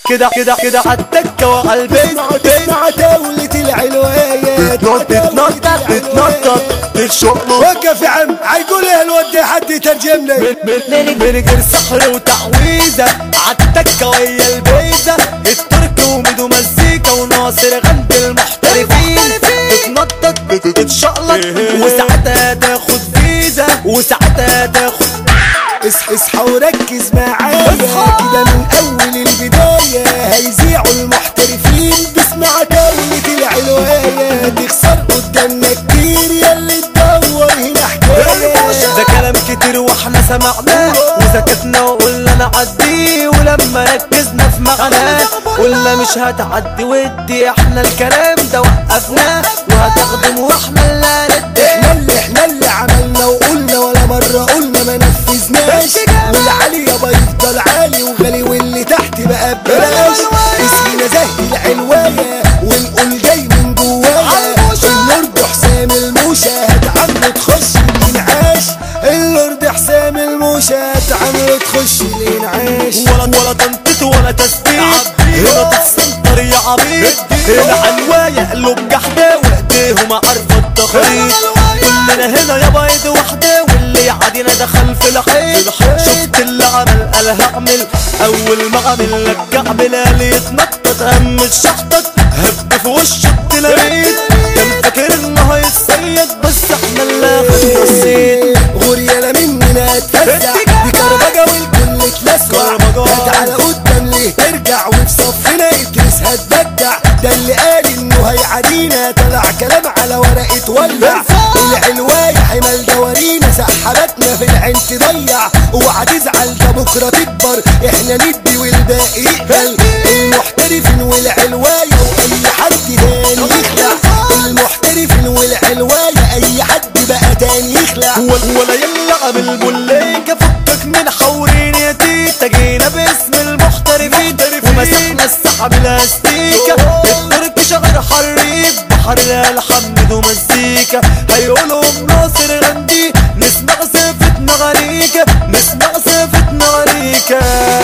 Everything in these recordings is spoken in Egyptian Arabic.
كده كده كده عالتكة وعالبيت اسمع دولة العلويات تتنطط تتنطط تتشقلط وقف يا عم هيقول ايه الواد ده حد يترجم لي من من غير سحر وتعويذة عالتكة ويا البيزة الترك وميدو مزيكا وناصر غند المحترفين تتنطط تتشقلط وساعتها تاخد فيزا وساعتها تاخد اصحى اصحى وركز معايا اصحى. كده من اول البداية هيذيعوا المحترفين باسمع دولة العلوية تخسر قدامنا كتير ياللي تدور هنا حكاية ده كلام كتير واحنا سمعناه وسكتنا وقلنا نعديه ولما ركزنا في معناه قلنا مش هتعدي ودي احنا الكلام ده وقفناه وهتخدم واحنا اللي هندي احنا اللي احنا اللي عملنا وقلنا ولا مرة قلنا ما نفذناش والعالي يابا يفضل عالي وغالي واللي تحت بقى ببلاش اسمنا زهد العلواية ونقول جاي من جوايا اللورد حسام الموشة هتعمله تخش الانعاش اللورد حسام الموشة هتعمله تخش الانعاش ولا ولا تنطيط ولا تسبيح هنا تتسنطر يا عبيد هنا عنواية قلوب جحدة وايديهم عارفة التخريط كلنا هنا يا بيض واحدة واللي يعادينا دخل في الحيط شفت اللي عمل قال هعمل اول ما عمل لك كعب اللي يتنطط هم شحطط هب في وشه التلاميذ كان فاكر انه هيتصيد بس احنا اللي اخدنا الصيد غريالة مننا اتفزع دي كربجة والكل اتلسوع كربجة. تعالى قدام ليه ترجع وفي صفنا ادريس هتبدع ده اللي قال انه هيعادينا طلع كلام على ورقة ولع العلواية حمل دوارينا سحبتنا في العين تضيع اوعى تزعل ده بكرة تكبر احنا ندي والباقي يقبل المحترفين والعلواية واي حد تاني يخلع المحترفين والعلواية اي حد بقى تاني يخلع ولا ولا يلعب البوليكة فكك من حورين يا تيتا جينا باسم المحترفين ومسحنا السحب الاستيكة الترك شغل حريف بحر الحمد ومزيكا هيقولوا ناصر غندي نسمع صفتنا غريكة نسمع صفتنا غريكة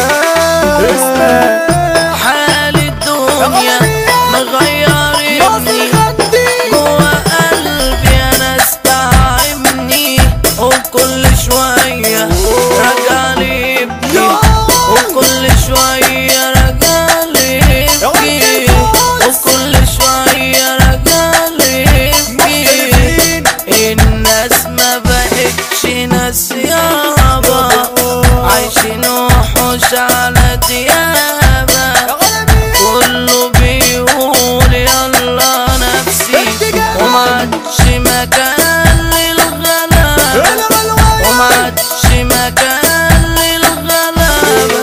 اسمع حال الدنيا مغيرني جوا قلبي انا استعمني وكل شوية رجالي يبكي وكل شوية رجالي يبكي وكل شوية رجالي يبكي الناس ما بقتش ناس يابا عايشين وحوش على ديابة كله بيقول يلا نفسي ومعادش مكان للغلابة ومعادش مكان للغلابة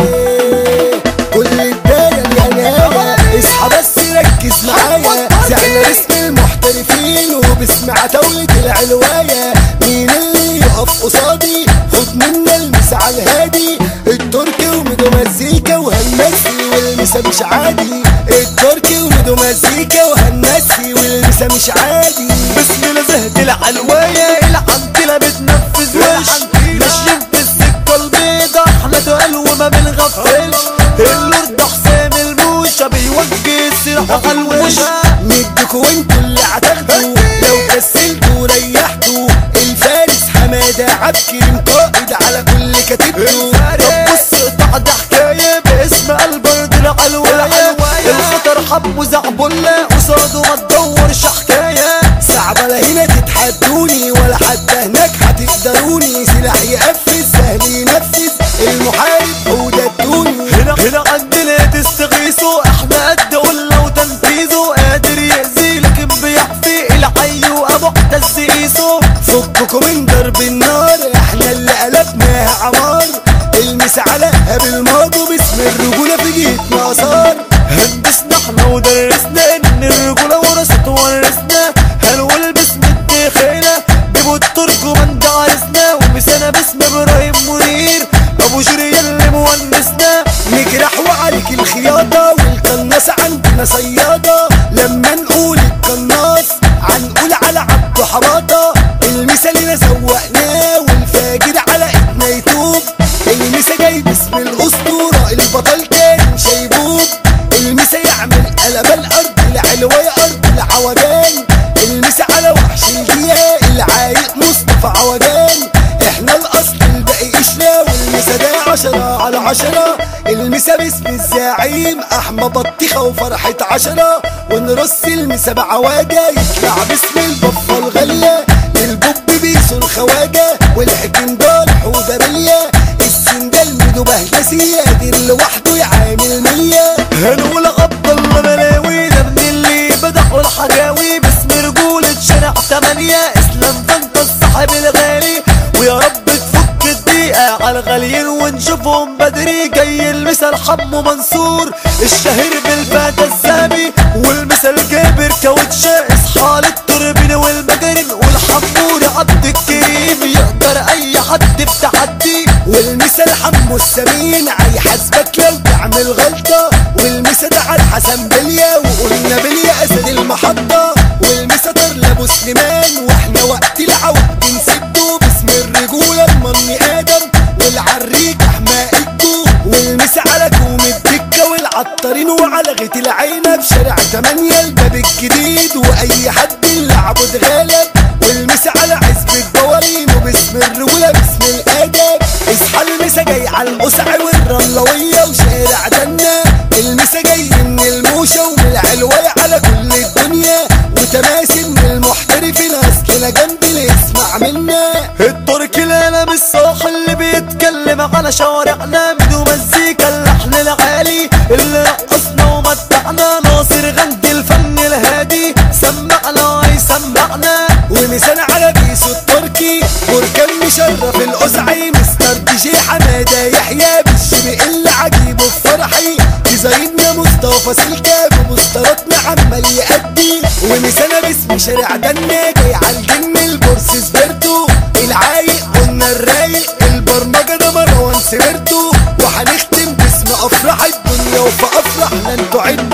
كل الداية اليانية اصحى بس ركز معايا زعنا اسم المحترفين وباسمع دولة العلواية مين اللي يقف قصادي خد منا المس على الهادي التركي وميدو مزيكا وهنسي والمسا مش عادي التركي وميدو مزيكا وهنسي والمسا مش عادي بسم الله زهد العلواية العنتلة بتنفذ وش ماشيين في السكة البيضة احنا تقل وما بنغفلش اللورد حسام الموشة بيوجه السلاح على الوش ندكوا وانتوا اللي هتاخدوا لو كسلتوا وريحتوا الفارس حمادة عبد كريم قائد على كل كتيبته طب بص اقطع ده حكاية باسم البرد العلواية الخطر حب وزعبلة قصاده ما تدورش حكاية صعبة لا هنا تتحدوني ولا حتى هناك هتقدروني سلاح يقفز سهل ينفذ المحارب هو ده الدوني هنا هنا عندنا تستغيثوا احنا قد قلنا وتنفيذه قادر يأذي لكن بيحفي الحي وابو اعتز قيسه فككوا من ضرب النار احنا اللي قلبناها عمار المس على بالماضي باسم الرجولة في جيتنا اثار هندسنا احنا ودرسنا ان الرجولة ورثت ورثنا هنقول باسم الدخيلة بيبو الترجمان ده عرسنا ومسانا باسم ابراهيم منير ابو شرية اللي مونسنا نجرح وعليك الخياطة والقناص عندنا صيادة لما نقول القناص هنقول على عبده حماطة المثال اللي سوقناه والفاجر على ايدنا يتوب المسا جاي باسم الاسطورة البطل كان شايبوب عشرة المسا باسم الزعيم احمد بطيخة وفرحة عشرة ونرص المسا بعواجة يطلع باسم البفة الغلة البوب بيسو الخواجة والحكم ده الحودة بلية السندال ميدو بهجسي قادر لوحده يعامل مية هنقول عبد الله بلاوي ده من اللي بدحوا الحجاوي باسم رجولة شارع تمانية اسلام فانت الصاحب الغالي ويا رب تفك الدقيقة على الغاليين ونشوفهم بدري جاي المثل حمو منصور الشهير بالفاتة الزامي والمثل جابر كاوتشا اصحى للتوربين والمجارين والحمور عبد الكريم يقدر اي حد في تحدي والمثل حمو السمين هيحاسبك لو تعمل غلطة والمثل ده على حسن بليا وقلنا بليا اسد المحطة والمثل طرل ابو سليمان واحنا وقت العود بنسده باسم الرجولة المني ادم والعريك احماء الجو والمثل على كوم الدكة والعطارين وعلى غيت العينة بشارع تمانية الباب الجديد واي حد اللي عبد غالب والمثل على عزب الدوارين وباسم الرجولة باسم الادب اصحى المسا جاي على القسع والرملوية وشارع دنا المسا جاي من الموشة ومن العلوية على كل الدنيا وتماسي من المحترفين اصلنا جنب اللي يسمع منا الترك القلم الصاح اللي بيتكلم على شوارعنا بدو مزيكا اللحن العالي اللي رقصنا ومتعنا ناصر غندي الفن الهادي سمعنا هيسمعنا ومثال على بيسو التركي بركان مشرف القسعي مستر دي جي حماده يحيى بالشبق اللي عجيبه في فرحي ديزايننا مصطفى سلكا بمستراتنا عمال يأدي ومثالنا باسم شارع دنا جاي على الجن البورس سبرتو العايق قلنا الرايق البرمجه ده مروان سبرتو وهنختم باسم افراح الدنيا وفي افراحنا انتوا عدوا